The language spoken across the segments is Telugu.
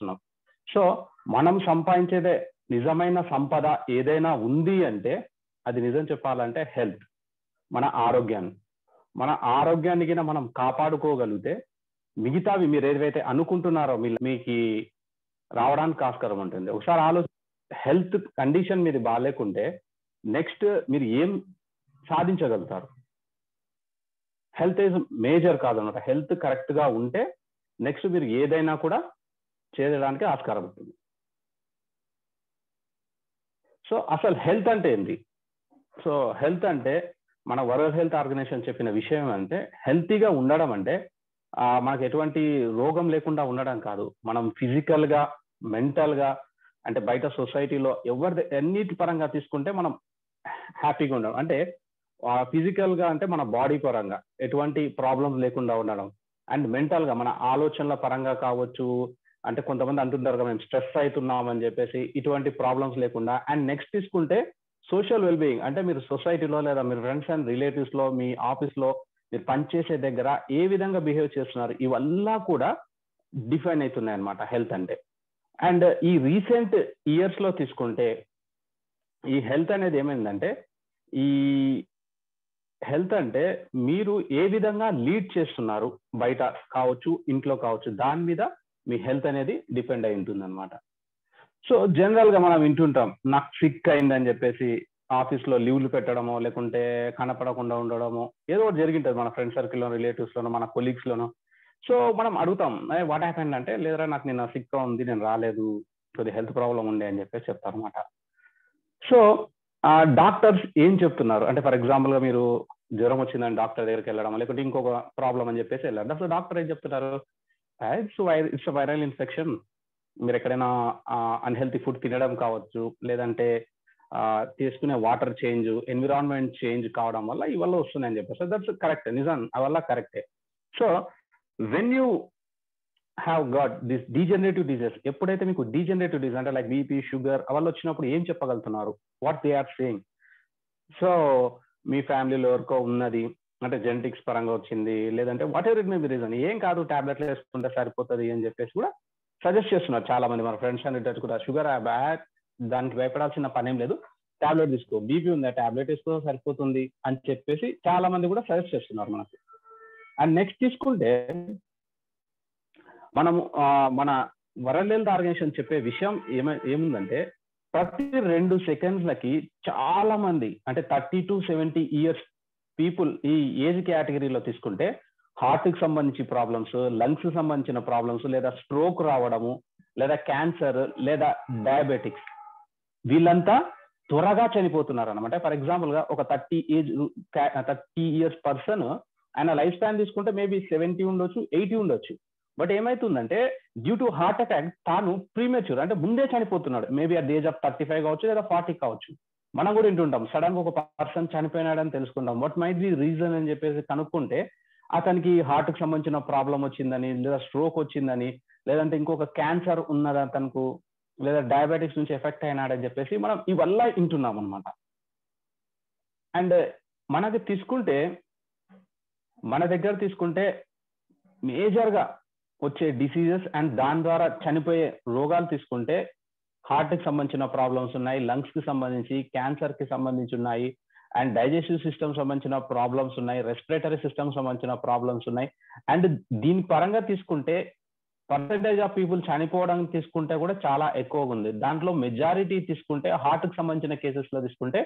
సంపాదిస్తున్నాం సో మనం సంపాదించేదే నిజమైన సంపద ఏదైనా ఉంది అంటే అది నిజం చెప్పాలంటే హెల్త్ మన ఆరోగ్యాన్ని మన ఆరోగ్యాన్ని కింద మనం కాపాడుకోగలిగితే మిగతావి మీరు ఏదైతే అనుకుంటున్నారో మీ మీకు రావడానికి ఆస్కారం ఉంటుంది ఒకసారి ఆలోచన హెల్త్ కండిషన్ మీది బాగాలేకుంటే నెక్స్ట్ మీరు ఏం సాధించగలుగుతారు హెల్త్ ఈజ్ మేజర్ కాదనమాట హెల్త్ కరెక్ట్ గా ఉంటే నెక్స్ట్ మీరు ఏదైనా కూడా చేయడానికి ఆస్కారం ఉంటుంది సో అసలు హెల్త్ అంటే ఏంటి సో హెల్త్ అంటే మన వరల్డ్ హెల్త్ ఆర్గనైజేషన్ చెప్పిన విషయం అంటే హెల్తీగా ఉండడం అంటే మనకు ఎటువంటి రోగం లేకుండా ఉండడం కాదు మనం ఫిజికల్ గా మెంటల్ గా అంటే బయట సొసైటీలో ఎవరి ఎన్నిటి పరంగా తీసుకుంటే మనం హ్యాపీగా ఉండడం అంటే ఫిజికల్ గా అంటే మన బాడీ పరంగా ఎటువంటి ప్రాబ్లమ్స్ లేకుండా ఉండడం అండ్ మెంటల్ గా మన ఆలోచనల పరంగా కావచ్చు అంటే కొంతమంది అంటుంటారు కదా మేము స్ట్రెస్ అవుతున్నాం అని చెప్పేసి ఇటువంటి ప్రాబ్లమ్స్ లేకుండా అండ్ నెక్స్ట్ తీసుకుంటే సోషల్ వెల్బీయింగ్ అంటే మీరు సొసైటీలో లేదా మీరు ఫ్రెండ్స్ అండ్ రిలేటివ్స్ లో మీ ఆఫీస్ లో మీరు పనిచేసే దగ్గర ఏ విధంగా బిహేవ్ చేస్తున్నారు ఇవల్లా కూడా డిఫైన్ అవుతున్నాయి అనమాట హెల్త్ అంటే అండ్ ఈ రీసెంట్ ఇయర్స్ లో తీసుకుంటే ఈ హెల్త్ అనేది ఏమైందంటే ఈ హెల్త్ అంటే మీరు ఏ విధంగా లీడ్ చేస్తున్నారు బయట కావచ్చు ఇంట్లో కావచ్చు దాని మీద మీ హెల్త్ అనేది డిపెండ్ అయి ఉంటుంది అనమాట సో జనరల్ గా మనం వింటుంటాం నాకు సిక్ అయిందని చెప్పేసి ఆఫీస్ లో లీవ్లు పెట్టడమో లేకుంటే కనపడకుండా ఉండడమో ఏదో ఒకటి జరిగింటది మన ఫ్రెండ్ సర్కిల్ లో రిలేటివ్స్ లోనో మన కొలీగ్స్ లోనో సో మనం అడుగుతాం వాట్ హ్యాపెండ్ అంటే లేదరా నాకు నిన్న సిక్ గా ఉంది నేను రాలేదు కొద్ది హెల్త్ ప్రాబ్లం ఉండే అని చెప్పేసి చెప్తారు అనమాట సో ఆ డాక్టర్స్ ఏం చెప్తున్నారు అంటే ఫర్ ఎగ్జాంపుల్ గా మీరు జ్వరం వచ్చిందని డాక్టర్ దగ్గరికి వెళ్ళడం లేకుంటే ఇంకొక ప్రాబ్లం అని చెప్పేసి వెళ్ళారు అసలు డాక్టర్ ఏం చెప్తున్నారు ఇట్స్ ఇట్స్ వైరల్ ఇన్ఫెక్షన్ మీరు ఎక్కడైనా అన్హెల్తీ ఫుడ్ తినడం కావచ్చు లేదంటే తీసుకునే వాటర్ చేంజ్ ఎన్విరాన్మెంట్ చేంజ్ కావడం వల్ల ఇవల్ల వస్తున్నాయని చెప్పేసి దట్స్ కరెక్ట్ నిజం అవల్ల కరెక్టే so when you have got this degenerative disease ఎప్పుడైతే మీకు డీజనరేటివ్ డిజీజ్ అంటే లైక్ బీపీ షుగర్ అవల్ల వచ్చినప్పుడు ఏం చెప్పగలుగుతున్నారు what they are saying so మీ ఫ్యామిలీలో ఎవరికో ఉన్నది అంటే జెనెటిక్స్ పరంగా వచ్చింది లేదంటే whatever it may be reason ఏం కాదు టాబ్లెట్లు వేసుకుంటే సరిపోతుంది అని చెప్పేసి కూడా సజెస్ట్ చేస్తున్నారు చాలా మంది మన ఫ్రెండ్స్ అండ్ రిటర్స్ కూడా షుగర్ బ్యాక్ దానికి భయపడాల్సిన పనేం లేదు టాబ్లెట్ తీసుకో బీపీ ఉందా టాబ్లెట్ వేసుకో సరిపోతుంది అని చెప్పేసి చాలా మంది కూడా సజెస్ట్ చేస్తున్నారు మనకు అండ్ నెక్స్ట్ తీసుకుంటే మనము మన వరల్డ్ హెల్త్ ఆర్గనైజేషన్ చెప్పే విషయం ఏమ ఏముందంటే ప్రతి రెండు సెకండ్లకి చాలా మంది అంటే thirty to seventy years people ఈ ఏజ్ కేటగిరీలో తీసుకుంటే హార్ట్ కి సంబంధించి ప్రాబ్లమ్స్ లంగ్స్ సంబంధించిన ప్రాబ్లమ్స్ లేదా స్ట్రోక్ రావడము లేదా క్యాన్సర్ లేదా డయాబెటిక్స్ వీళ్ళంతా త్వరగా చనిపోతున్నారు అనమాట ఫర్ ఎగ్జాంపుల్ గా ఒక thirty age thirty years person ఆయన లైఫ్ స్పాన్ తీసుకుంటే మేబీ సెవెంటీ ఉండొచ్చు ఎయిటీ ఉండొచ్చు బట్ ఏమైతుందంటే డ్యూ టు హార్ట్ అటాక్ తాను ప్రీమెచ్యూర్ అంటే ముందే చనిపోతున్నాడు maybe at age of thirty five కావచ్చు లేదా ఫార్టీ కావచ్చు మనం కూడా వింటుంటాం సడన్ గా ఒక పర్సన్ చనిపోయినాడని తెలుసుకుంటాం వాట్ మైట్ బి రీజన్ అని చెప్పేసి కనుక్కుంటే అతనికి హార్ట్ కి సంబంధించిన ప్రాబ్లం వచ్చిందని లేదా స్ట్రోక్ వచ్చిందని లేదంటే ఇంకొక క్యాన్సర్ ఉన్నది అతనికి లేదా డయాబెటిక్స్ నుంచి ఎఫెక్ట్ అయినాడని చెప్పేసి మనం ఇవల్ల వింటున్నాం అనమాట అండ్ మనకి తీసుకుంటే మన దగ్గర తీసుకుంటే మేజర్ గా వచ్చే డిసీజెస్ అండ్ దాని ద్వారా చనిపోయే రోగాలు తీసుకుంటే హార్ట్ కి సంబంధించిన ప్రాబ్లమ్స్ ఉన్నాయి లంగ్స్ కి సంబంధించి క్యాన్సర్ కి సంబంధించి ఉన్నాయి అండ్ డైజెస్టివ్ సిస్టమ్ సంబంధించిన ప్రాబ్లమ్స్ ఉన్నాయి రెస్పిరేటరీ సిస్టమ్ సంబంధించిన ప్రాబ్లమ్స్ ఉన్నాయి అండ్ దీని పరంగా తీసుకుంటే పర్సంటేజ్ ఆఫ్ పీపుల్ చనిపోవడం తీసుకుంటే కూడా చాలా ఎక్కువగా ఉంది దాంట్లో మెజారిటీ తీసుకుంటే హార్ట్ కి సంబంధించిన కేసెస్ లో తీసుకుంటే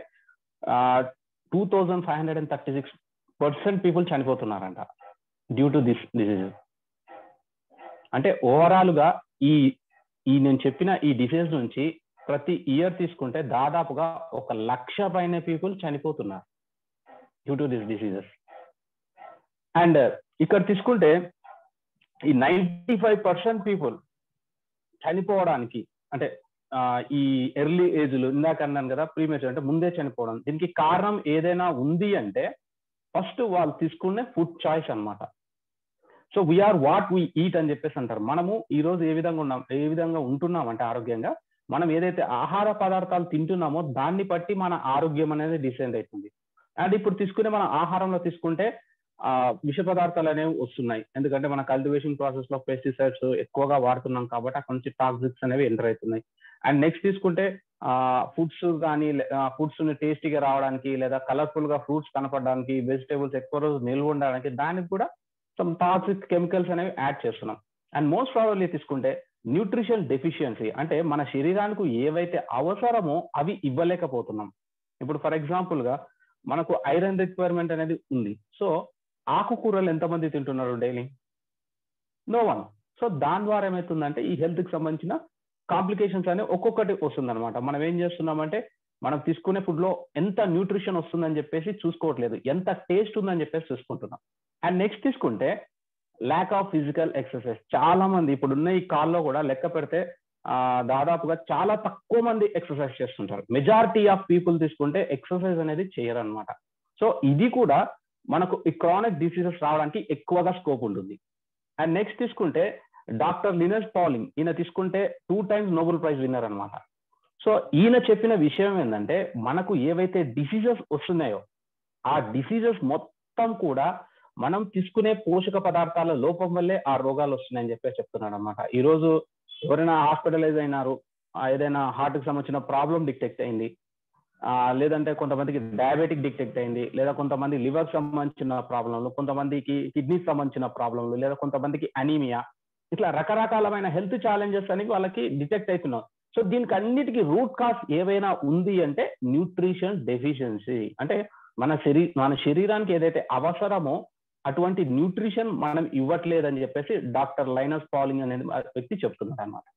two thousand five hundred and thirty six percent people చనిపోతున్నారంట డ్యూ టు దిస్ డిసీజ్ అంటే ఓవరాల్ గా ఈ ఈ నేను చెప్పిన ఈ డిసీజ్ నుంచి ప్రతి ఇయర్ తీసుకుంటే దాదాపుగా ఒక లక్ష పైన పీపుల్ చనిపోతున్నారు due to this diseases and ఇక్కడ తీసుకుంటే ఈ నైంటీ ఫైవ్ పర్సెంట్ పీపుల్ చనిపోవడానికి అంటే ఈ ఎర్లీ ఏజ్లు ఇందాక అన్నాను కదా ప్రీమేచర్ అంటే ముందే చనిపోవడం దీనికి కారణం ఏదైనా ఉంది అంటే ఫస్ట్ వాళ్ళు తీసుకునే ఫుడ్ చాయిస్ అనమాట so we are what we eat అని చెప్పేసి అంటారు మనము ఈ రోజు ఏ విధంగా ఉన్నాం ఏ విధంగా ఉంటున్నాం అంటే ఆరోగ్యంగా మనం ఏదైతే ఆహార పదార్థాలు తింటున్నామో దాన్ని బట్టి మన ఆరోగ్యం అనేది డిసైడ్ అవుతుంది అండ్ ఇప్పుడు తీసుకునే మన ఆహారంలో తీసుకుంటే ఆ విష పదార్థాలు అనేవి వస్తున్నాయి ఎందుకంటే మన కల్టివేషన్ ప్రాసెస్ లో పెస్టిసైడ్స్ ఎక్కువగా వాడుతున్నాం కాబట్టి అక్కడ నుంచి టాక్సిక్స్ అనేవి ఎంటర్ అవుతున్నాయి అండ్ నెక్స్ట్ తీసుకుంటే ఆ ఫుడ్స్ కానీ ఫుడ్స్ ని టేస్టీగా రావడానికి లేదా కలర్ఫుల్ గా ఫ్రూట్స్ కనపడడానికి వెజిటేబుల్స్ ఎక్కువ రోజు నిల్వ ఉండడానికి దానికి కూడా సమ్ టాక్సిక్ కెమికల్స్ అనేవి యాడ్ చేస్తున్నాం అండ్ మోస్ట్ ప్రాబబ్లీ తీసుకుంటే న్యూట్రిషన్ డెఫిషియన్సీ అంటే మన శరీరానికి ఏవైతే అవసరమో అవి ఇవ్వలేకపోతున్నాం ఇప్పుడు ఫర్ ఎగ్జాంపుల్ గా మనకు ఐరన్ రిక్వైర్మెంట్ అనేది ఉంది సో ఆకుకూరలు ఎంతమంది తింటున్నారు డైలీ నో వన్ సో దాని ద్వారా ఏమవుతుందంటే ఈ హెల్త్ కి సంబంధించిన కాంప్లికేషన్స్ అనేవి ఒక్కొక్కటి వస్తుంది అనమాట మనం ఏం చేస్తున్నామంటే మనం తీసుకునే ఫుడ్ లో ఎంత న్యూట్రిషన్ వస్తుందని చెప్పేసి చూసుకోవట్లేదు ఎంత టేస్ట్ ఉందని చెప్పేసి చూసుకుంటున్నాం అండ్ నెక్స్ట్ తీసుకుంటే ల్యాక్ ఆఫ్ ఫిజికల్ ఎక్సర్సైజ్ చాలా మంది ఇప్పుడున్న ఈ కాల్లో కూడా లెక్క పెడితే ఆ దాదాపుగా చాలా తక్కువ మంది ఎక్సర్సైజ్ చేస్తుంటారు మెజారిటీ ఆఫ్ పీపుల్ తీసుకుంటే ఎక్సర్సైజ్ అనేది చేయరు అనమాట సో ఇది కూడా మనకు ఈ క్రానిక్ డిసీజెస్ రావడానికి ఎక్కువగా స్కోప్ ఉంటుంది అండ్ నెక్స్ట్ తీసుకుంటే డాక్టర్ లినస్ పాలింగ్ ఈయన తీసుకుంటే two times Nobel prize winner అనమాట సో ఈయన చెప్పిన విషయం ఏంటంటే మనకు ఏవైతే డిసీజెస్ వస్తున్నాయో ఆ డిసీజెస్ మొత్తం కూడా మనం తీసుకునే పోషక పదార్థాల లోపం వల్లే ఆ రోగాలు వస్తున్నాయని చెప్పి చెప్తున్నాడు అనమాట ఈ రోజు ఎవరైనా హాస్పిటలైజ్ అయినారు ఏదైనా హార్ట్ కి సంబంధించిన ప్రాబ్లం డిటెక్ట్ అయింది లేదంటే కొంతమందికి డయాబెటిక్ డిటెక్ట్ అయింది లేదా కొంతమంది లివర్ సంబంధించిన ప్రాబ్లంలు కొంతమందికి కిడ్నీ సంబంధించిన ప్రాబ్లంలు లేదా కొంతమందికి అనీమియా ఇట్లా రకరకాలమైన హెల్త్ ఛాలెంజెస్ అనేవి వాళ్ళకి డిటెక్ట్ అవుతున్నాయి సో దీనికి అన్నిటికీ రూట్ కాజ్ ఏవైనా ఉంది అంటే న్యూట్రిషన్ డెఫిషియన్సీ అంటే మన శరీ మన శరీరానికి ఏదైతే అవసరమో అటువంటి న్యూట్రిషన్ మనం ఇవ్వట్లేదని చెప్పేసి డాక్టర్ లైనస్ పాలింగ్ అనేది వ్యక్తి చెప్తున్నాడు అనమాట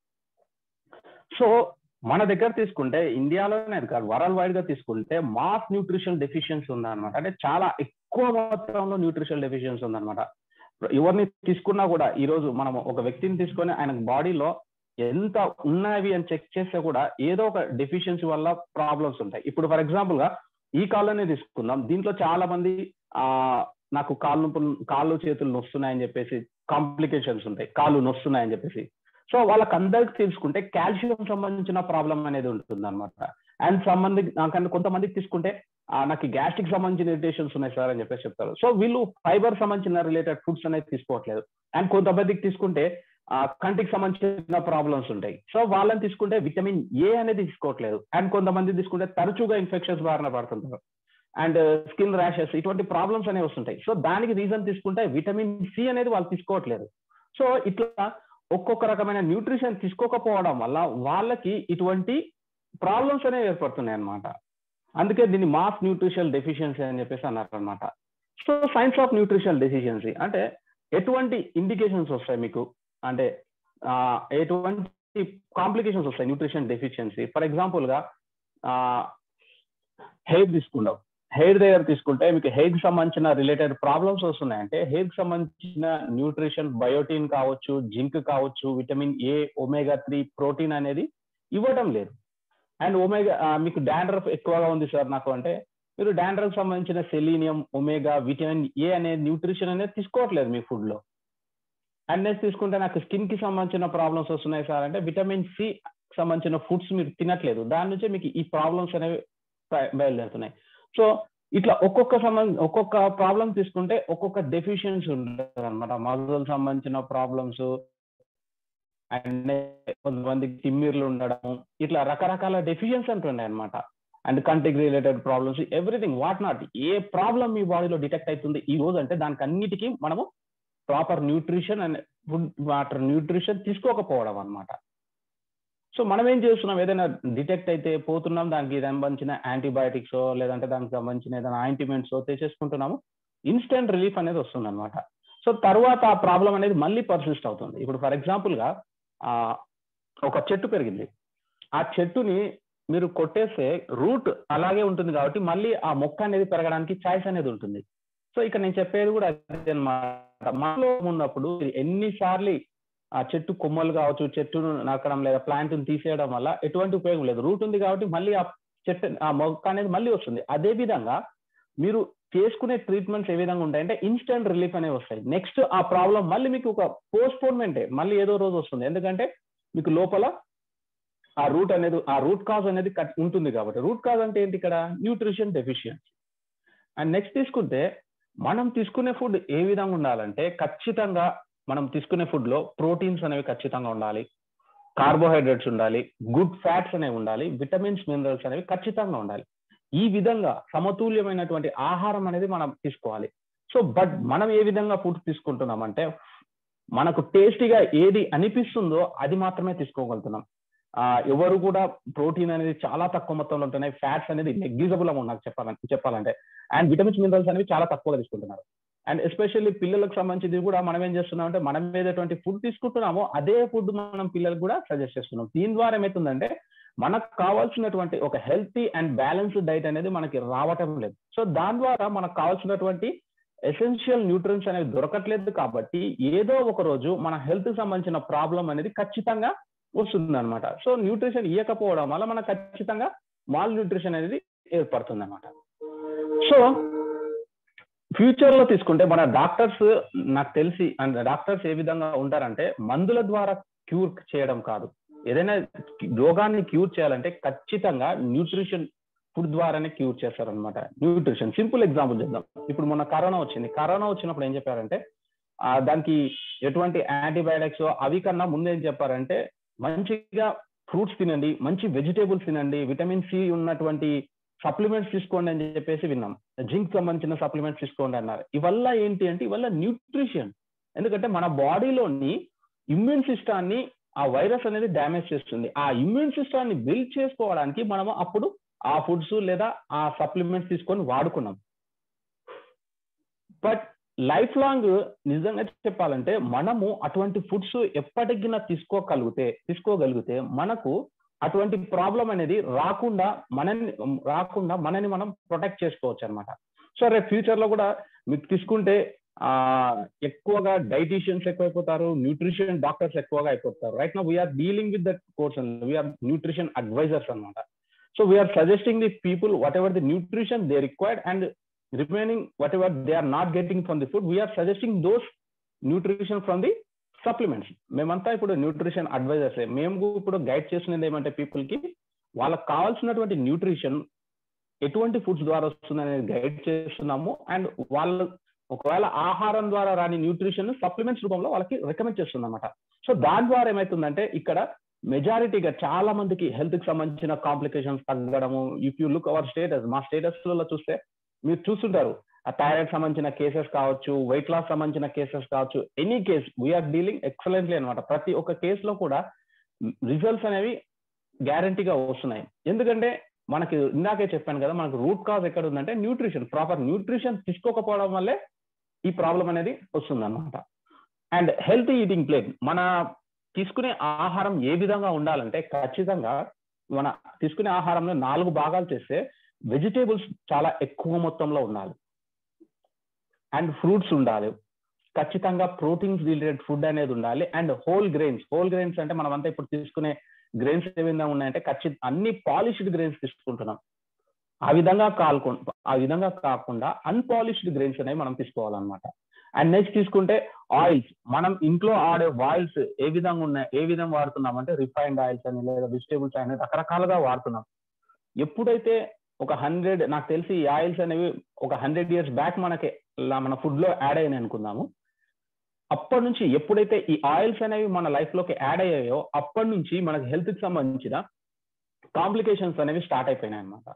సో మన దగ్గర తీసుకుంటే ఇండియాలోనే కాదు వరల్డ్ వైడ్ గా తీసుకుంటే మాస్ న్యూట్రిషన్ డెఫిషియన్సీ ఉందన్నమాట అంటే చాలా ఎక్కువ మొత్తంలో న్యూట్రిషన్ డెఫిషియన్సీ ఉందన్నమాట ఎవరిని తీసుకున్నా కూడా ఈ రోజు మనం ఒక వ్యక్తిని తీసుకొని ఆయన బాడీలో ఎంత ఉన్నవి అని చెక్ చేస్తే కూడా ఏదో ఒక డెఫిషియన్సీ వల్ల ప్రాబ్లమ్స్ ఉంటాయి ఇప్పుడు ఫర్ ఎగ్జాంపుల్ గా ఈ కాళ్ళనే తీసుకుందాం దీంట్లో చాలా మంది ఆ నాకు కాళ్ళు కాళ్ళు చేతులు నొస్తున్నాయని చెప్పేసి కాంప్లికేషన్స్ ఉంటాయి కాళ్ళు నొస్తున్నాయని చెప్పేసి సో వాళ్ళకి అందరికి తెలుసుకుంటే కాల్షియం సంబంధించిన ప్రాబ్లం అనేది ఉంటుంది అనమాట అండ్ సంబంధి నాకన్నా కొంతమందికి తీసుకుంటే నాకు గ్యాస్ట్రిక్ సంబంధించిన ఇరిటేషన్స్ ఉన్నాయి సార్ అని చెప్పేసి చెప్తారు సో వీళ్ళు ఫైబర్ సంబంధించిన రిలేటెడ్ ఫుడ్స్ అనేది తీసుకోవట్లేదు అండ్ కొంతమందికి తీసుకుంటే కంటికి సంబంధించిన ప్రాబ్లమ్స్ ఉంటాయి సో వాళ్ళని తీసుకుంటే విటమిన్ ఏ అనేది తీసుకోవట్లేదు అండ్ కొంతమంది తీసుకుంటే తరచుగా ఇన్ఫెక్షన్స్ బారిన పడుతుంటారు అండ్ స్కిన్ ర్యాషెస్ ఇటువంటి ప్రాబ్లమ్స్ అనేవి వస్తుంటాయి సో దానికి రీజన్ తీసుకుంటే విటమిన్ సి అనేది వాళ్ళు తీసుకోవట్లేదు సో ఇట్లా ఒక్కొక్క రకమైన న్యూట్రిషన్ తీసుకోకపోవడం వల్ల వాళ్ళకి ఇటువంటి ప్రాబ్లమ్స్ అనేవి ఏర్పడుతున్నాయి అనమాట అందుకే దీన్ని మాస్ న్యూట్రిషన్ డెఫిషియన్సీ అని చెప్పేసి అన్నారు అనమాట so science of nutrition deficiency అంటే ఎటువంటి ఇండికేషన్స్ వస్తాయి మీకు అంటే ఎటువంటి కాంప్లికేషన్స్ వస్తాయి న్యూట్రిషన్ డెఫిషియన్సీ ఫర్ ఎగ్జాంపుల్ గా హెయిర్ తీసుకుందాం హెయిర్ దగ్గర తీసుకుంటే మీకు హెయిర్ కి సంబంధించిన రిలేటెడ్ ప్రాబ్లమ్స్ వస్తున్నాయి అంటే హెయిర్ కి సంబంధించిన న్యూట్రిషన్ బయోటిన్ కావచ్చు జింక్ కావచ్చు vitamin A omega three protein అనేది ఇవ్వటం లేదు అండ్ ఒమేగా మీకు డాండ్రఫ్ ఎక్కువగా ఉంది సార్ నాకు అంటే మీరు డాండ్రఫ్ సంబంధించిన సెలీనియం ఒమేగా విటమిన్ ఏ అనే న్యూట్రిషన్ అనేది తీసుకోవట్లేదు మీ ఫుడ్ లో అండ్ నెక్స్ట్ తీసుకుంటే నాకు స్కిన్ కి సంబంధించిన ప్రాబ్లమ్స్ వస్తున్నాయి సార్ అంటే విటమిన్ సి సంబంధించిన ఫుడ్స్ మీరు తినట్లేదు దాని నుంచే మీకు ఈ ప్రాబ్లమ్స్ అనేవి బయలుదేరుతున్నాయి సో ఇట్లా ఒక్కొక్క సంబంధ ఒక్కొక్క ప్రాబ్లం తీసుకుంటే ఒక్కొక్క డెఫిషియన్సీ ఉంటుంది అనమాట మజల్ సంబంధించిన ప్రాబ్లమ్స్ అండ్ కొంతమందికి తిమ్మిర్లు ఉండడం ఇట్లా రకరకాల డెఫిషియన్స్ అంటున్నాయి అనమాట అండ్ కంటికి related problems everything what not a problem మీ బాడీలో డిటెక్ట్ అవుతుంది ఈ రోజు అంటే దానికి అన్నిటికీ మనము proper nutrition and food water nutrition తీసుకోకపోవడం అనమాట సో మనం ఏం చేస్తున్నాం ఏదైనా డిటెక్ట్ అయితే పోతున్నాం దానికి సంబంధించిన యాంటీబయాటిక్స్ లేదంటే దానికి సంబంధించిన ఏదైనా ఆయింటిమెంట్స్ తెచ్చేసుకుంటున్నాము ఇన్స్టెంట్ రిలీఫ్ అనేది వస్తుంది అనమాట సో తర్వాత ఆ ప్రాబ్లం అనేది మళ్ళీ పర్సిస్ట్ అవుతుంది ఇప్పుడు ఫర్ ఎగ్జాంపుల్ గా ఒక చెట్టు పెరిగింది ఆ చెట్టుని మీరు కొట్టేస్తే రూట్ అలాగే ఉంటుంది కాబట్టి మళ్ళీ ఆ మొక్క అనేది పెరగడానికి ఛాయిస్ అనేది ఉంటుంది సో ఇక్కడ నేను చెప్పేది కూడా అదే అనమాట మనలో ఉన్నప్పుడు ఎన్నిసార్లు ఆ చెట్టు కొమ్మలు కావచ్చు చెట్టును నరకడం లేదా ప్లాంట్ తీసేయడం వల్ల ఎటువంటి ఉపయోగం లేదు రూట్ ఉంది కాబట్టి మళ్ళీ ఆ చెట్టు ఆ మొక్క అనేది మళ్ళీ వస్తుంది అదే విధంగా మీరు చేసుకునే ట్రీట్మెంట్స్ ఏ విధంగా ఉంటాయంటే ఇన్స్టెంట్ రిలీఫ్ అనేవి వస్తాయి నెక్స్ట్ ఆ ప్రాబ్లం మళ్ళీ మీకు ఒక పోస్ట్పోన్మెంటే మళ్ళీ ఏదో రోజు వస్తుంది ఎందుకంటే మీకు లోపల ఆ రూట్ అనేది ఆ రూట్ కాజ్ అనేది ఉంటుంది కాబట్టి రూట్ కాజ్ అంటే ఏంటి ఇక్కడ న్యూట్రిషన్ డెఫిషియన్సీ అండ్ నెక్స్ట్ తీసుకుంటే మనం తీసుకునే ఫుడ్ ఏ విధంగా ఉండాలంటే ఖచ్చితంగా మనం తీసుకునే ఫుడ్ లో ప్రోటీన్స్ అనేవి ఖచ్చితంగా ఉండాలి కార్బోహైడ్రేట్స్ ఉండాలి గుడ్ ఫ్యాట్స్ అనేవి ఉండాలి విటమిన్స్ మినరల్స్ అనేవి ఖచ్చితంగా ఉండాలి ఈ విధంగా సమతుల్యమైనటువంటి ఆహారం అనేది మనం తీసుకోవాలి సో బట్ మనం ఏ విధంగా ఫుడ్ తీసుకుంటున్నామంటే మనకు టేస్టీగా ఏది అనిపిస్తుందో అది మాత్రమే తీసుకోగలుగుతున్నాం ఆ ఎవరు కూడా ప్రోటీన్ అనేది చాలా తక్కువ మొత్తంలో ఉంటున్నాయి ఫ్యాట్స్ అనేది నెగ్లిజబుల్ అమౌంట్ నాకు చెప్పాలంటే చెప్పాలంటే అండ్ విటమిన్స్ మినరల్స్ అనేవి చాలా తక్కువగా తీసుకుంటున్నారు అండ్ ఎస్పెషల్లీ పిల్లలకు సంబంధించి కూడా మనం ఏం చేస్తున్నాం అంటే మనం ఏదైతే ఫుడ్ తీసుకుంటున్నామో అదే ఫుడ్ మనం పిల్లలకు కూడా సజెస్ట్ చేస్తున్నాం దీని ద్వారా ఏమవుతుందంటే మనకు కావాల్సినటువంటి ఒక హెల్తీ అండ్ బ్యాలెన్స్డ్ డైట్ అనేది మనకి రావటం లేదు సో దాని ద్వారా మనకు కావాల్సినటువంటి ఎసెన్షియల్ న్యూట్రియన్స్ అనేవి దొరకట్లేదు కాబట్టి ఏదో ఒక రోజు మన హెల్త్ సంబంధించిన ప్రాబ్లం అనేది ఖచ్చితంగా వస్తుంది అనమాట సో న్యూట్రిషన్ ఇవ్వకపోవడం వల్ల మనకు ఖచ్చితంగా మాల్ న్యూట్రిషన్ అనేది ఏర్పడుతుంది అనమాట సో ఫ్యూచర్ లో తీసుకుంటే మన డాక్టర్స్ నాకు తెలిసి అండ్ డాక్టర్స్ ఏ విధంగా ఉంటారంటే మందుల ద్వారా క్యూర్ చేయడం కాదు ఏదైనా రోగాన్ని క్యూర్ చేయాలంటే ఖచ్చితంగా న్యూట్రిషన్ ఫుడ్ ద్వారానే క్యూర్ చేస్తారనమాట న్యూట్రిషన్ సింపుల్ ఎగ్జాంపుల్ చేద్దాం ఇప్పుడు మొన్న కరోనా వచ్చింది కరోనా వచ్చినప్పుడు ఏం చెప్పారంటే దానికి ఎటువంటి యాంటీబయాటిక్స్ అవి కన్నా ముందు ఏం చెప్పారంటే మంచిగా ఫ్రూట్స్ తినండి మంచి వెజిటేబుల్స్ తినండి విటమిన్ సి ఉన్నటువంటి సప్లిమెంట్స్ తీసుకోండి అని చెప్పేసి విన్నాం జింక్ సంబంధించిన సప్లిమెంట్స్ తీసుకోండి అన్నారు ఇవల్ల ఏంటి అంటే ఇవల్ల న్యూట్రిషన్ ఎందుకంటే మన బాడీలోని ఇమ్యూన్ సిస్టాన్ని ఆ వైరస్ అనేది డ్యామేజ్ చేస్తుంది ఆ ఇమ్యూన్ సిస్టాన్ని బిల్డ్ చేసుకోవడానికి మనము అప్పుడు ఆ ఫుడ్స్ లేదా ఆ సప్లిమెంట్స్ తీసుకొని వాడుకున్నాం బట్ లైఫ్ లాంగ్ నిజంగా చెప్పాలంటే మనము అటువంటి ఫుడ్స్ ఎప్పటికైనా తీసుకోగలిగితే తీసుకోగలిగితే మనకు అటువంటి ప్రాబ్లం అనేది రాకుండా మనని రాకుండా మనని మనం ప్రొటెక్ట్ చేసుకోవచ్చు అనమాట సో రేపు ఫ్యూచర్ లో కూడా మీకు తీసుకుంటే ఆ ఎక్కువగా డైటీషియన్స్ ఎక్కువైపోతారు న్యూట్రిషన్ డాక్టర్స్ ఎక్కువగా అయిపోతారు రైట్ నా we are dealing with that course we are nutrition advisors అనమాట so we are suggesting the people whatever the nutrition they required and remaining whatever they are not getting from the food we are suggesting those nutrition from the supplements మేమంతా ఇప్పుడు న్యూట్రిషన్ అడ్వైజర్స్ మేము ఇప్పుడు గైడ్ చేస్తున్నది ఏమంటే పీపుల్ కి వాళ్ళకి కావాల్సినటువంటి న్యూట్రిషన్ ఎటువంటి ఫుడ్స్ ద్వారా వస్తుంది అనేది గైడ్ చేస్తున్నాము అండ్ వాళ్ళు ఒకవేళ ఆహారం ద్వారా రాని న్యూట్రిషన్ సప్లిమెంట్స్ రూపంలో వాళ్ళకి రికమెండ్ చేస్తుంది అనమాట సో దాని ద్వారా ఏమవుతుందంటే ఇక్కడ మెజారిటీగా చాలా మందికి హెల్త్ కి సంబంధించిన కాంప్లికేషన్స్ తగ్గడము if you look our status మా స్టేటస్ లో చూస్తే మీరు చూస్తుంటారు ఆ థైరాయిడ్ సంబంధించిన కేసెస్ కావచ్చు వెయిట్ లాస్ సంబంధించిన కేసెస్ కావచ్చు any case we are dealing excellently అనమాట ప్రతి ఒక్క కేసులో కూడా రిజల్ట్స్ అనేవి గ్యారంటీగా వస్తున్నాయి ఎందుకంటే మనకి ఇందాకే చెప్పాను కదా మనకు రూట్ కాజ్ ఎక్కడ ఉందంటే న్యూట్రిషన్ ప్రాపర్ న్యూట్రిషన్ తీసుకోకపోవడం వల్లే ఈ ప్రాబ్లం అనేది వస్తుంది అనమాట అండ్ హెల్త్ ఈటింగ్ ప్లేట్ మన తీసుకునే ఆహారం ఏ విధంగా ఉండాలంటే ఖచ్చితంగా మన తీసుకునే ఆహారంలో నాలుగు భాగాలు చేస్తే వెజిటేబుల్స్ చాలా ఎక్కువ మొత్తంలో ఉండాలి అండ్ ఫ్రూట్స్ ఉండాలి ఖచ్చితంగా ప్రోటీన్స్ రిలేటెడ్ ఫుడ్ అనేది ఉండాలి and whole grains whole grains అంటే మనం అంతా ఇప్పుడు తీసుకునే గ్రెయిన్స్ ఏ విధంగా ఉన్నాయంటే ఖచ్చిత అన్ని పాలిష్డ్ గ్రెయిన్స్ తీసుకుంటున్నాం ఆ విధంగా కాల్కు ఆ విధంగా కాకుండా అన్పాలిష్డ్ గ్రెయిన్స్ అనేవి మనం తీసుకోవాలన్నమాట అండ్ నెక్స్ట్ తీసుకుంటే ఆయిల్స్ మనం ఇంట్లో ఆడే ఆయిల్స్ ఏ విధంగా ఉన్నాయి ఏ విధంగా వాడుతున్నాం అంటే రిఫైన్డ్ ఆయిల్స్ అని లేదా వెజిటేబుల్స్ అని రకరకాలుగా వాడుతున్నాం ఎప్పుడైతే ఒక హండ్రెడ్ నాకు తెలిసి ఈ ఆయిల్స్ అనేవి ఒక హండ్రెడ్ ఇయర్స్ బ్యాక్ మనకి మన ఫుడ్ లో యాడ్ అయ్యాయి అనుకుందాము అప్పటి నుంచి ఎప్పుడైతే ఈ ఆయిల్స్ అనేవి మన లైఫ్ లోకి యాడ్ అయ్యాయో అప్పటి నుంచి మనకి హెల్త్ కి సంబంధించిన కాంప్లికేషన్స్ అనేవి స్టార్ట్ అయిపోయినాయి అనమాట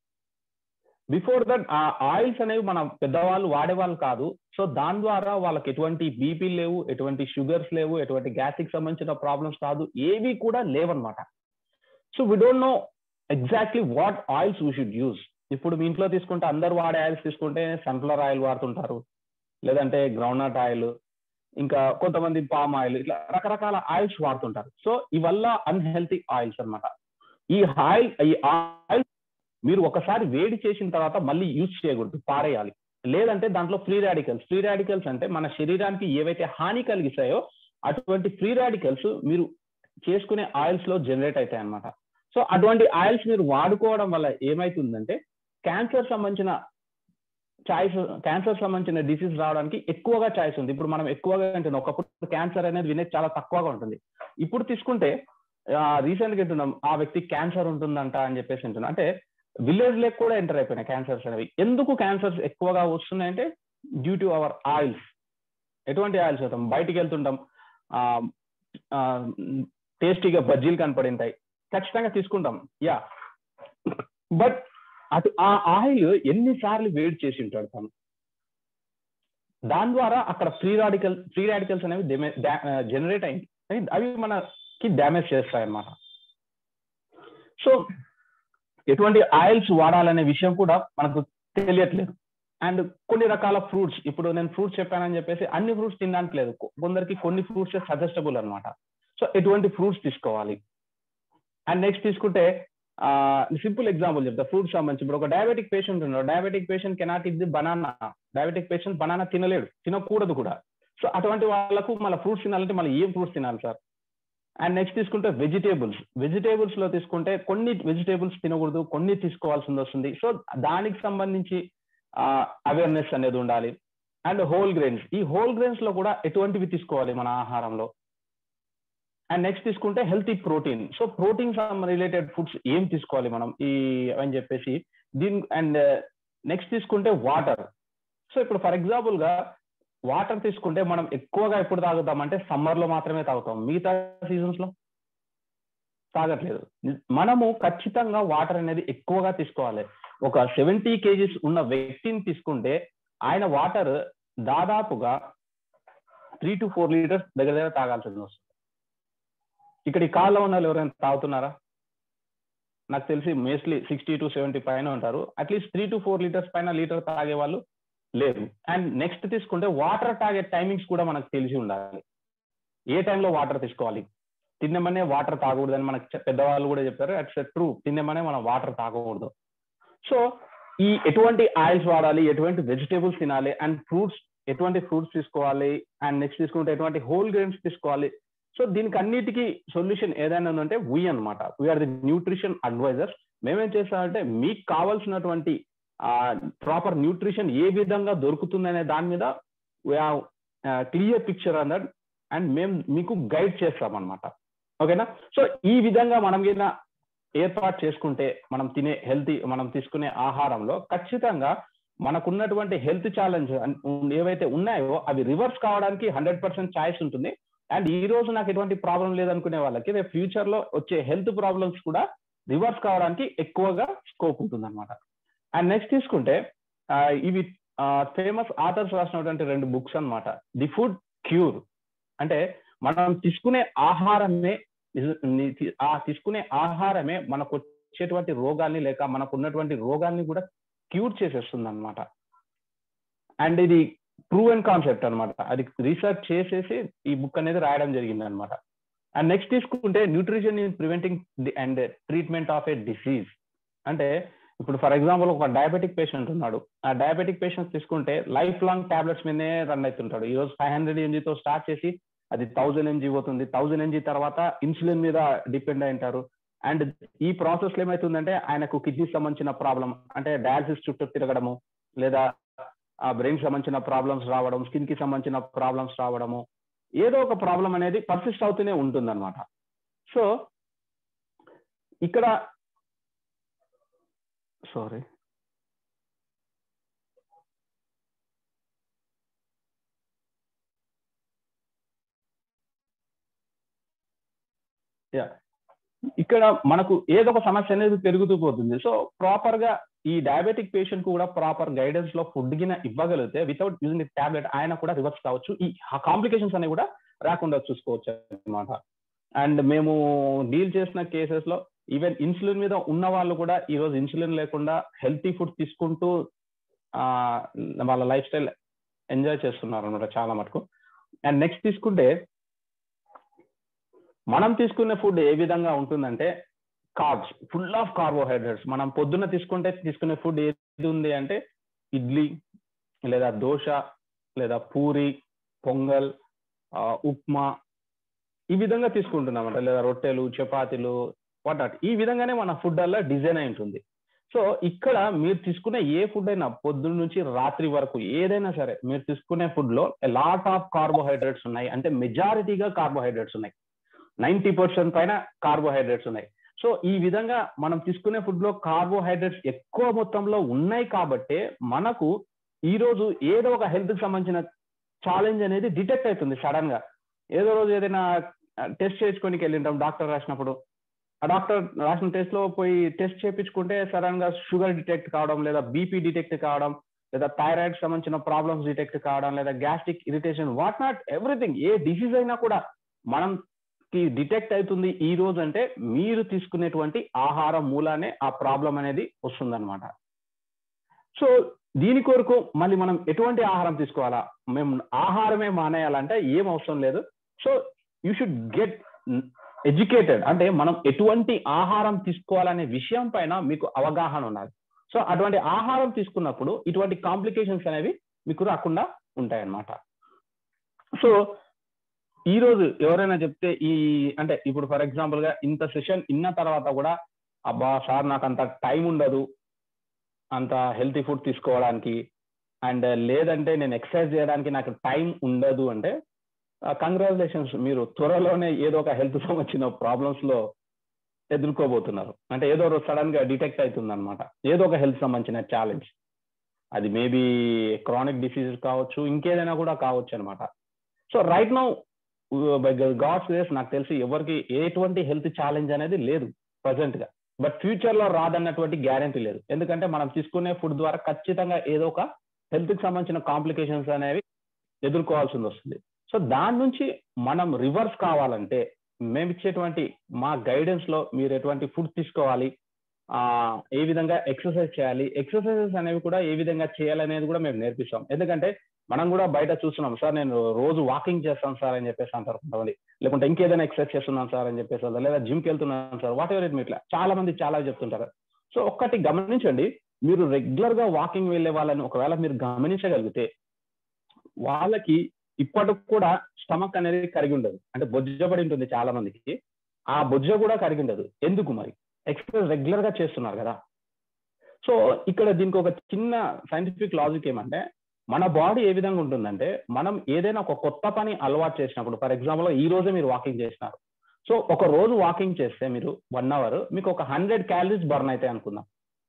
బిఫోర్ దట్ ఆ ఆయిల్స్ అనేవి మన పెద్దవాళ్ళు వాడేవాళ్ళు కాదు సో దాని ద్వారా వాళ్ళకి ఎటువంటి బీపీ లేవు ఎటువంటి షుగర్స్ లేవు ఎటువంటి గ్యాస్ట్రిక్ సంబంధించిన ప్రాబ్లమ్స్ కాదు ఏవి కూడా లేవన్నమాట so we don't know exactly what oils we should use ఇప్పుడు మీ ఇంట్లో తీసుకుంటే అందరు వాడే ఆయిల్స్ తీసుకుంటే సన్ఫ్లవర్ ఆయిల్ వాడుతుంటారు లేదంటే గ్రౌండ్నట్ ఆయిల్ ఇంకా కొంతమంది పామ్ ఆయిల్ ఇట్లా రకరకాల ఆయిల్స్ వాడుతుంటారు సో ఇవల్ల అన్హెల్తీ ఆయిల్స్ అనమాట ఈ ఆయిల్ ఈ ఆయిల్ మీరు ఒకసారి వేడి చేసిన తర్వాత మళ్ళీ యూజ్ చేయకూడదు పారేయాలి లేదంటే దాంట్లో ఫ్రీ రాడికల్స్ ఫ్రీ రాడికల్స్ అంటే మన శరీరానికి ఏవైతే హాని కలిగిస్తాయో అటువంటి ఫ్రీ రాడికల్స్ మీరు చేసుకునే ఆయిల్స్ లో జనరేట్ అవుతాయి అనమాట సో అటువంటి ఆయిల్స్ మీరు వాడుకోవడం వల్ల ఏమైతుందంటే క్యాన్సర్ సంబంధించిన ఛాయిస్ క్యాన్సర్ సంబంధించిన డిసీజ్ రావడానికి ఎక్కువగా ఛాయిస్ ఉంది ఇప్పుడు మనం ఎక్కువగా వింటున్నాం ఒకప్పుడు క్యాన్సర్ అనేది వినేది చాలా తక్కువగా ఉంటుంది ఇప్పుడు తీసుకుంటే రీసెంట్ గా వింటున్నాం ఆ వ్యక్తికి క్యాన్సర్ ఉంటుందంట అని చెప్పేసి వింటున్నాం అంటే విలేజ్ లేక్ కూడా ఎంటర్ అయిపోయినాయి క్యాన్సర్స్ అనేవి ఎందుకు క్యాన్సర్స్ ఎక్కువగా వస్తున్నాయంటే డ్యూ టు అవర్ ఆయిల్స్ ఎటువంటి ఆయిల్స్ అవుతాం బయటికి వెళ్తుంటాం టేస్టీగా బజ్జీలు కనపడింటాయి ఖచ్చితంగా తీసుకుంటాం యా బట్ అటు ఆ ఆయిల్ ఎన్నిసార్లు వేడి చేసి ఉంటాడు తను దాని ద్వారా అక్కడ ఫ్రీ రాడికల్ ఫ్రీ రాడికల్స్ అనేవి జనరేట్ అయింది అవి మనకి డ్యామేజ్ చేస్తాయి అన్నమాట సో ఎటువంటి ఆయిల్స్ వాడాలనే విషయం కూడా మనకు తెలియట్లేదు అండ్ కొన్ని రకాల ఫ్రూట్స్ ఇప్పుడు నేను ఫ్రూట్స్ చెప్పానని చెప్పేసి అన్ని ఫ్రూట్స్ తినడానికి లేదు కొందరికి కొన్ని ఫ్రూట్స్ సజెస్టబుల్ అనమాట సో ఎటువంటి ఫ్రూట్స్ తీసుకోవాలి అండ్ నెక్స్ట్ తీసుకుంటే సింపుల్ ఎగ్జాంపుల్ చెప్తా ఫ్రూట్స్ సంబంధించి ఇప్పుడు ఒక డయాబెటిక్ పేషెంట్ ఉన్నాడు డయాబెటిక్ పేషెంట్ కెనాట్ ఇది బనానా డయాబెటిక్ పేషెంట్ బనానా తినలేడు తినకూడదు కూడా సో అటువంటి వాళ్ళకు మళ్ళీ ఫ్రూట్స్ తినాలంటే మళ్ళీ ఏం ఫ్రూట్స్ తినాలి సార్ అండ్ నెక్స్ట్ తీసుకుంటే వెజిటేబుల్స్ వెజిటేబుల్స్ లో తీసుకుంటే కొన్ని వెజిటేబుల్స్ తినకూడదు కొన్ని తీసుకోవాల్సింది వస్తుంది సో దానికి సంబంధించి అవేర్నెస్ అనేది ఉండాలి అండ్ హోల్ గ్రెయిన్స్ ఈ హోల్ గ్రెయిన్స్ లో కూడా ఎటువంటివి తీసుకోవాలి మన ఆహారంలో అండ్ నెక్స్ట్ తీసుకుంటే healthy protein so protein related foods ఏం తీసుకోవాలి మనం ఈ అని చెప్పేసి దీని అండ్ నెక్స్ట్ తీసుకుంటే వాటర్ సో ఇప్పుడు ఫర్ ఎగ్జాంపుల్ గా వాటర్ తీసుకుంటే మనం ఎక్కువగా ఎప్పుడు తాగుతామంటే సమ్మర్ లో మాత్రమే తాగుతాం మిగతా సీజన్స్ లో తాగట్లేదు మనము ఖచ్చితంగా వాటర్ అనేది ఎక్కువగా తీసుకోవాలి ఒక సెవెంటీ కేజీస్ ఉన్న వ్యక్తిని తీసుకుంటే ఆయన వాటర్ దాదాపుగా త్రీ టు ఫోర్ లీటర్స్ దగ్గర దగ్గర తాగాల్సింది వస్తుంది ఇక్కడ ఈ కాల్లో ఉన్న వాళ్ళు ఎవరైనా తాగుతున్నారా నాకు తెలిసి మోస్ట్లీ సిక్స్టీ టు సెవెంటీ పైన ఉంటారు at least three to four litres పైన లీటర్ తాగే వాళ్ళు లేదు అండ్ నెక్స్ట్ తీసుకుంటే వాటర్ తాగే టైమింగ్స్ కూడా మనకు తెలిసి ఉండాలి ఏ టైంలో వాటర్ తీసుకోవాలి తిన్నమనే వాటర్ తాగకూడదని మనకు పెద్దవాళ్ళు కూడా చెప్పారు అట్స్ ట్రూ తిన్నమనే మనం వాటర్ తాగకూడదు సో ఈ ఎటువంటి ఆయిల్స్ వాడాలి ఎటువంటి వెజిటేబుల్స్ తినాలి అండ్ ఫ్రూట్స్ ఎటువంటి ఫ్రూట్స్ తీసుకోవాలి అండ్ నెక్స్ట్ తీసుకుంటే ఎటువంటి హోల్ గ్రెయిన్స్ తీసుకోవాలి సో దీనికి అన్నిటికీ సొల్యూషన్ ఏదైనా ఉందంటే వీ అనమాట వీఆర్ ది న్యూట్రిషన్ అడ్వైజర్స్ మేమేం చేస్తామంటే మీకు కావాల్సినటువంటి ప్రాపర్ న్యూట్రిషన్ ఏ విధంగా దొరుకుతుందనే దాని మీద క్లియర్ పిక్చర్ అన్న అండ్ మేము మీకు గైడ్ చేస్తాం అనమాట ఓకేనా సో ఈ విధంగా మనం కింద ఏర్పాటు చేసుకుంటే మనం తినే హెల్తీ మనం తీసుకునే ఆహారంలో ఖచ్చితంగా మనకున్నటువంటి హెల్త్ ఛాలెంజ్ ఏవైతే ఉన్నాయో అవి రివర్స్ కావడానికి హండ్రెడ్ పర్సెంట్ ఛాయిస్ ఉంటుంది అండ్ ఈ రోజు నాకు ఎటువంటి ప్రాబ్లం లేదనుకునే వాళ్ళకి రేపు ఫ్యూచర్ లో వచ్చే హెల్త్ ప్రాబ్లమ్స్ కూడా రివర్స్ కావడానికి ఎక్కువగా స్కోప్ ఉంటుంది అనమాట అండ్ నెక్స్ట్ తీసుకుంటే ఇవి ఫేమస్ ఆథర్స్ రాసినటువంటి రెండు బుక్స్ అనమాట ది ఫుడ్ క్యూర్ అంటే మనం తీసుకునే ఆహారమే ఆ తీసుకునే ఆహారమే మనకు వచ్చేటువంటి రోగాల్ని లేక మనకు ఉన్నటువంటి రోగాల్ని కూడా క్యూర్ చేసేస్తుంది అనమాట అండ్ ఇది ప్రూవ్ అండ్ కాన్సెప్ట్ అనమాట అది రీసెర్చ్ చేసేసి ఈ బుక్ అనేది రాయడం జరిగింది అనమాట అండ్ నెక్స్ట్ తీసుకుంటే nutrition in preventing and treatment of a disease అంటే ఇప్పుడు ఫర్ ఎగ్జాంపుల్ ఒక డయాబెటిక్ పేషెంట్ ఉన్నాడు ఆ డయాబెటిక్ పేషెంట్ తీసుకుంటే లైఫ్ లాంగ్ టాబ్లెట్స్ మీదనే రన్ అవుతుంటాడు ఈ రోజు ఫైవ్ హండ్రెడ్ ఎంజీతో స్టార్ట్ చేసి అది థౌజండ్ ఎంజీ పోతుంది థౌజండ్ ఎంజీ తర్వాత ఇన్సులిన్ మీద డిపెండ్ అయి ఉంటారు అండ్ ఈ ప్రాసెస్ లో ఏమైతుందంటే ఆయనకు కిడ్నీ సంబంధించిన ప్రాబ్లం అంటే డయాలసిస్ చుట్టూ తిరగడము లేదా ఆ బ్రెయిన్ సంబంధించిన ప్రాబ్లమ్స్ రావడం స్కిన్ కి సంబంధించిన ప్రాబ్లమ్స్ రావడము ఏదో ఒక ప్రాబ్లం అనేది పర్సిస్ట్ అవుతూనే ఉంటుంది అనమాట సో ఇక్కడ సారీ యా ఇక్కడ మనకు ఏదో ఒక సమస్య అనేది పెరుగుతూ పోతుంది సో ప్రాపర్ గా ఈ డయాబెటిక్ పేషెంట్ కూడా ప్రాపర్ గైడెన్స్ లో ఫుడ్ గిన ఇవ్వగలిగితే వితౌట్ యూజింగ్ ది టాబ్లెట్ ఆయన కూడా రివర్స్ కావచ్చు ఈ కాంప్లికేషన్స్ అనేవి కూడా రాకుండా చూసుకోవచ్చు అనమాట అండ్ మేము డీల్ చేసిన కేసెస్ లో ఈవెన్ ఇన్సులిన్ మీద ఉన్న వాళ్ళు కూడా ఈ రోజు ఇన్సులిన్ లేకుండా హెల్తీ ఫుడ్ తీసుకుంటూ వాళ్ళ లైఫ్ స్టైల్ ఎంజాయ్ చేస్తున్నారు అనమాట చాలా మటుకు అండ్ నెక్స్ట్ తీసుకుంటే మనం తీసుకునే ఫుడ్ ఏ విధంగా ఉంటుందంటే కార్బ్స్ ఫుల్ ఆఫ్ కార్బోహైడ్రేట్స్ మనం పొద్దున్న తీసుకుంటే తీసుకునే ఫుడ్ ఏది ఉంది అంటే ఇడ్లీ లేదా దోశ లేదా పూరి పొంగల్ ఉప్మా ఈ విధంగా తీసుకుంటున్నామంట లేదా రొట్టెలు చపాతీలు వాట్ ఈ విధంగానే మన ఫుడ్ అలా డిజైన్ అయి ఉంటుంది సో ఇక్కడ మీరు తీసుకునే ఏ ఫుడ్ అయినా పొద్దున్న నుంచి రాత్రి వరకు ఏదైనా సరే మీరు తీసుకునే ఫుడ్ లో లాట్ ఆఫ్ కార్బోహైడ్రేట్స్ ఉన్నాయి అంటే మెజారిటీగా కార్బోహైడ్రేట్స్ ఉన్నాయి నైన్టీ పర్సెంట్ పైన కార్బోహైడ్రేట్స్ ఉన్నాయి సో ఈ విధంగా మనం తీసుకునే ఫుడ్ లో కార్బోహైడ్రేట్స్ ఎక్కువ మొత్తంలో ఉన్నాయి కాబట్టే మనకు ఈ రోజు ఏదో ఒక హెల్త్ కి సంబంధించిన ఛాలెంజ్ అనేది డిటెక్ట్ అవుతుంది సడన్ గా ఏదో రోజు ఏదైనా టెస్ట్ చేసుకొని వెళ్ళింటాం డాక్టర్ రాసినప్పుడు ఆ డాక్టర్ రాసిన టెస్ట్ లో పోయి టెస్ట్ చేయించుకుంటే సడన్ గా షుగర్ డిటెక్ట్ కావడం లేదా బీపీ డిటెక్ట్ కావడం లేదా థైరాయిడ్ సంబంధించిన ప్రాబ్లమ్స్ డిటెక్ట్ కావడం లేదా gastric irritation what not everything a disease అయినా కూడా మనం డిటెక్ట్ అవుతుంది ఈ రోజు అంటే మీరు తీసుకునేటువంటి ఆహారం మూలానే ఆ ప్రాబ్లం అనేది వస్తుందన్నమాట సో దీని కొరకు మళ్ళీ మనం ఎటువంటి ఆహారం తీసుకోవాలా మేము ఆహారమే మానేయాలంటే ఏం అవసరం లేదు so you should get educated అంటే మనం ఎటువంటి ఆహారం తీసుకోవాలనే విషయం పైన మీకు అవగాహన ఉండాలి సో అటువంటి ఆహారం తీసుకున్నప్పుడు ఇటువంటి కాంప్లికేషన్స్ అనేవి మీకు రాకుండా ఉంటాయన్నమాట సో ఈ రోజు ఎవరైనా చెప్తే ఈ అంటే ఇప్పుడు ఫర్ ఎగ్జాంపుల్ గా ఇంత సెషన్ ఇన్న తర్వాత కూడా అబ్బా సార్ నాకు అంత టైం ఉండదు అంత హెల్తీ ఫుడ్ తీసుకోవడానికి అండ్ లేదంటే నేను ఎక్సర్సైజ్ చేయడానికి నాకు టైం ఉండదు అంటే కంగ్రాచులేషన్స్ మీరు త్వరలోనే ఏదో ఒక హెల్త్ సంబంధించిన ప్రాబ్లమ్స్ లో ఎదుర్కోబోతున్నారు అంటే ఏదో రోజు సడన్ గా డిటెక్ట్ అవుతుంది అనమాట ఏదో ఒక హెల్త్ సంబంధించిన ఛాలెంజ్ అది మేబీ క్రానిక్ డిసీజ్ కావచ్చు ఇంకేదైనా కూడా కావచ్చు అనమాట so right now by God's ways నాకు తెలిసి ఎవరికి ఎటువంటి హెల్త్ ఛాలెంజ్ అనేది లేదు ప్రజెంట్ గా బట్ ఫ్యూచర్ లో రాదన్నటువంటి గ్యారంటీ లేదు ఎందుకంటే మనం తీసుకునే ఫుడ్ ద్వారా ఖచ్చితంగా ఏదో ఒక హెల్త్ కి సంబంధించిన కాంప్లికేషన్స్ అనేవి ఎదుర్కోవాల్సి వస్తుంది సో దాని నుంచి మనం రివర్స్ కావాలంటే మేము ఇచ్చేటువంటి మా గైడెన్స్ లో మీరు ఎటువంటి ఫుడ్ తీసుకోవాలి ఆ ఏ విధంగా ఎక్సర్సైజ్ చేయాలి ఎక్సర్సైజెస్ అనేవి కూడా ఏ విధంగా చేయాలనేది కూడా మేము నేర్పిస్తాం ఎందుకంటే మనం కూడా బయట చూస్తున్నాం సార్ నేను రోజు వాకింగ్ చేస్తాను సార్ అని చెప్పేసి అంటారు కొంతమంది లేకుంటే ఇంకేదైనా ఎక్సర్సైజ్ చేస్తున్నాను సార్ అని చెప్పేసి లేదా జిమ్కి వెళ్తున్నాను సార్ వాట్ ఎవర్ ఇట్ ఇట్లా చాలా మంది చాలా చెప్తుంటారు సో ఒక్కటి గమనించండి మీరు రెగ్యులర్ గా వాకింగ్ వెళ్ళే వాళ్ళని ఒకవేళ మీరు గమనించగలిగితే వాళ్ళకి ఇప్పటికి కూడా స్టమక్ అనేది కరిగి ఉండదు అంటే బొజ్జపడి ఉంటుంది చాలా మందికి ఆ బొజ్జ కూడా కరిగి ఉండదు ఎందుకు మరి ఎక్సర్సైజ్ రెగ్యులర్ గా చేస్తున్నారు కదా సో ఇక్కడ దీనికి ఒక చిన్న సైంటిఫిక్ లాజిక్ ఏమంటే మన బాడీ ఏ విధంగా ఉంటుందంటే మనం ఏదైనా ఒక కొత్త పని అలవాటు చేసినప్పుడు ఫర్ ఎగ్జాంపుల్ ఈ రోజే మీరు వాకింగ్ చేసినారు సో ఒక రోజు వాకింగ్ చేస్తే మీరు వన్ అవర్ మీకు ఒక హండ్రెడ్ క్యాలరీస్ బర్న్ అవుతాయి అనుకుందాం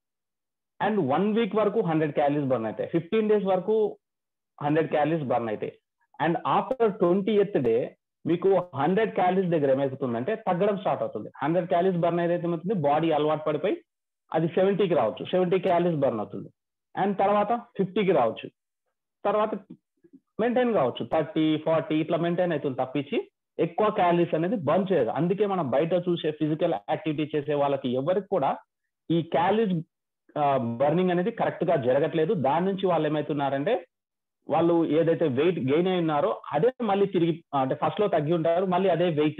అండ్ వన్ వీక్ వరకు హండ్రెడ్ క్యాలరీస్ బర్న్ అవుతాయి ఫిఫ్టీన్ డేస్ వరకు హండ్రెడ్ క్యాలరీస్ బర్న్ అవుతాయి and after twenty eighth day మీకు హండ్రెడ్ క్యాలరీస్ దగ్గర ఏమవుతుందంటే తగ్గడం స్టార్ట్ అవుతుంది హండ్రెడ్ క్యాలరీస్ బర్న్ ఏదైతే అవుతుంది బాడీ అలవాటు పడిపోయి అది సెవెంటీకి రావచ్చు సెవెంటీ క్యాలరీస్ బర్న్ అవుతుంది అండ్ తర్వాత ఫిఫ్టీకి రావచ్చు తర్వాత మెయింటైన్ కావచ్చు థర్టీ ఫార్టీ ఇట్లా మెయింటైన్ అవుతుంది తప్పించి ఎక్కువ క్యాలరీస్ అనేది బర్న్ చేయదు అందుకే మనం బయట చూసే ఫిజికల్ యాక్టివిటీ చేసే వాళ్ళకి ఎవరికి కూడా ఈ క్యాలరీస్ బర్నింగ్ అనేది కరెక్ట్ గా జరగట్లేదు దాని నుంచి వాళ్ళు ఏమవుతున్నారంటే వాళ్ళు ఏదైతే వెయిట్ గెయిన్ అయి ఉన్నారో అదే మళ్ళీ తిరిగి అంటే ఫస్ట్ లో తగ్గి ఉంటారు మళ్ళీ అదే వెయిట్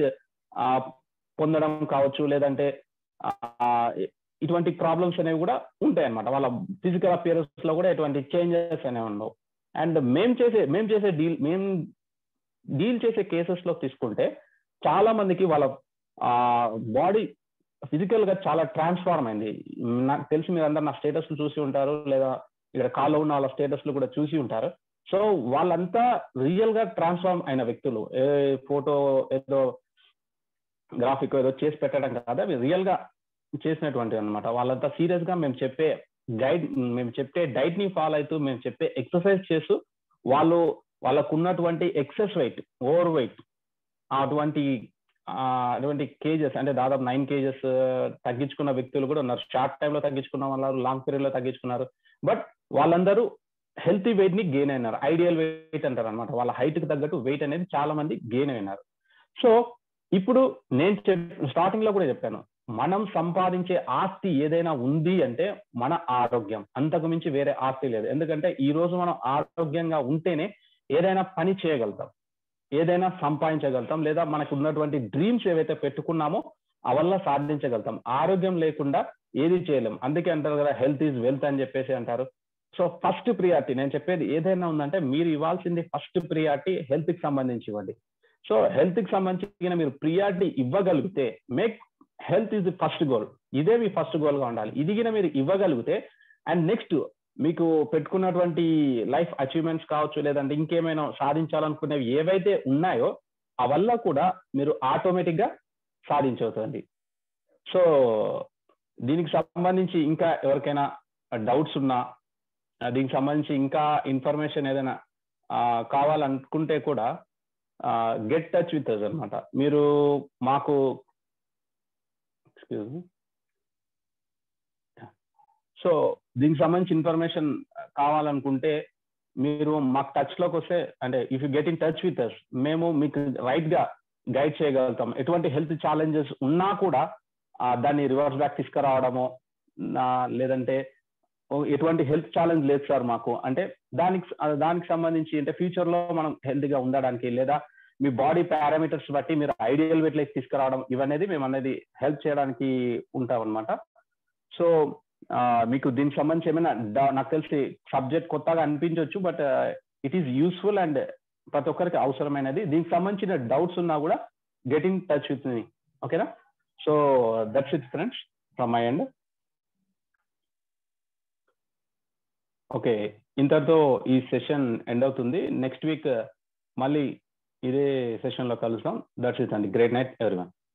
పొందడం కావచ్చు లేదంటే ఇటువంటి ప్రాబ్లమ్స్ అనేవి కూడా ఉంటాయి అనమాట వాళ్ళ ఫిజికల్ అపియరెన్స్ లో కూడా ఎటువంటి చేంజెస్ అనేవి ఉండవు అండ్ మేం చేసే మేం చేసే డీల్ మేం డీల్ చేసే కేసెస్ లో తీసుకుంటే చాలా మందికి వాళ్ళ బాడీ ఫిజికల్ గా చాలా ట్రాన్స్ఫార్మ్ అయింది నాకు తెలిసి మీరు అందరు నా స్టేటస్ చూసి ఉంటారు లేదా ఇక్కడ కాల్లో ఉన్న వాళ్ళ స్టేటస్ కూడా చూసి ఉంటారు సో వాళ్ళంతా రియల్ గా ట్రాన్స్ఫార్మ్ అయిన వ్యక్తులు ఏ ఫోటో ఏదో గ్రాఫిక్ ఏదో చేసి పెట్టడం కాదు అవి రియల్ గా చేసినటువంటి అనమాట వాళ్ళంతా సీరియస్ గా మేము చెప్పే గైడ్ మేము చెప్పే డైట్ ని ఫాలో అవుతూ మేము చెప్పే ఎక్సర్సైజ్ చేస్తూ వాళ్ళు వాళ్ళకు ఉన్నటువంటి ఎక్సెస్ వెయిట్ ఓవర్ వెయిట్ అటువంటి అటువంటి కేజెస్ అంటే దాదాపు నైన్ కేజెస్ తగ్గించుకున్న వ్యక్తులు కూడా ఉన్నారు షార్ట్ టైంలో తగ్గించుకున్న వాళ్ళు లాంగ్ పీరియడ్ లో తగ్గించుకున్నారు బట్ వాళ్ళందరూ హెల్తీ వెయిట్ ని గెయిన్ అయినారు ఐడియల్ వెయిట్ అంటారు అనమాట వాళ్ళ హైట్ కి తగ్గట్టు వెయిట్ అనేది చాలా మంది గెయిన్ అయినారు సో ఇప్పుడు నేను స్టార్టింగ్ లో కూడా చెప్పాను మనం సంపాదించే ఆస్తి ఏదైనా ఉంది అంటే మన ఆరోగ్యం అంతకు మించి వేరే ఆస్తి లేదు ఎందుకంటే ఈ రోజు మనం ఆరోగ్యంగా ఉంటేనే ఏదైనా పని చేయగలుగుతాం ఏదైనా సంపాదించగలుగుతాం లేదా మనకు ఉన్నటువంటి డ్రీమ్స్ ఏవైతే పెట్టుకున్నామో అవల్ల సాధించగలుగుతాం ఆరోగ్యం లేకుండా ఏది చేయలేం అందుకే అంటారు కదా హెల్త్ ఈజ్ వెల్త్ అని చెప్పేసి అంటారు సో ఫస్ట్ ప్రియారిటీ నేను చెప్పేది ఏదైనా ఉందంటే మీరు ఇవ్వాల్సింది ఫస్ట్ ప్రియారిటీ హెల్త్ కి సంబంధించి ఇవ్వండి సో హెల్త్ కి సంబంధించిన మీరు ప్రియారిటీ ఇవ్వగలిగితే make health is the first goal ఇదే మీ ఫస్ట్ గోల్ గా ఉండాలి ఇది మీరు ఇవ్వగలిగితే అండ్ నెక్స్ట్ మీకు పెట్టుకున్నటువంటి లైఫ్ అచీవ్మెంట్స్ కావచ్చు లేదంటే ఇంకేమైనా సాధించాలనుకునేవి ఏవైతే ఉన్నాయో అవల్ల కూడా మీరు ఆటోమేటిక్ గా సాధించవుతుంది సో దీనికి సంబంధించి ఇంకా ఎవరికైనా డౌట్స్ ఉన్నా దీనికి సంబంధించి ఇంకా ఇన్ఫర్మేషన్ ఏదైనా కావాలనుకుంటే కూడా గెట్ టచ్ విత్ అస్ అనమాట మీరు మాకు ఎక్స్క్యూజ్ సో దీనికి సంబంధించి ఇన్ఫర్మేషన్ కావాలనుకుంటే మీరు మాకు టచ్ లోకి వస్తే అంటే if you get in touch with us మేము మీకు రైట్ గా గైడ్ చేయగలుగుతాం ఎటువంటి హెల్త్ ఛాలెంజెస్ ఉన్నా కూడా దాన్ని రివర్స్ బ్యాక్ తీసుకురావడము లేదంటే ఎటువంటి హెల్త్ ఛాలెంజ్ లేదు సార్ మాకు అంటే దానికి దానికి సంబంధించి అంటే ఫ్యూచర్ లో మనం హెల్త్ గా ఉండడానికి లేదా మీ బాడీ పారామీటర్స్ బట్టి మీరు ఐడియల్ వెయిట్ లైఫ్ తీసుకురావడం ఇవనేది మేము అనేది హెల్ప్ చేయడానికి ఉంటాం అనమాట సో మీకు దీనికి సంబంధించి ఏమైనా నాకు తెలిసి సబ్జెక్ట్ కొత్తగా అనిపించవచ్చు but it is useful and ప్రతి ఒక్కరికి అవసరమైనది దీనికి సంబంధించిన డౌట్స్ ఉన్నా కూడా గెట్ ఇన్ టచ్ విత్ మీ ఓకేనా so that's it friends from my end okay ఇంతటితో ఈ సెషన్ ఎండ్ అవుతుంది నెక్స్ట్ వీక్ మళ్ళీ ఇదే సెషన్లో కలుస్తాం దట్స్ ఇట్ అండి గ్రేట్ నైట్ ఎవరివన్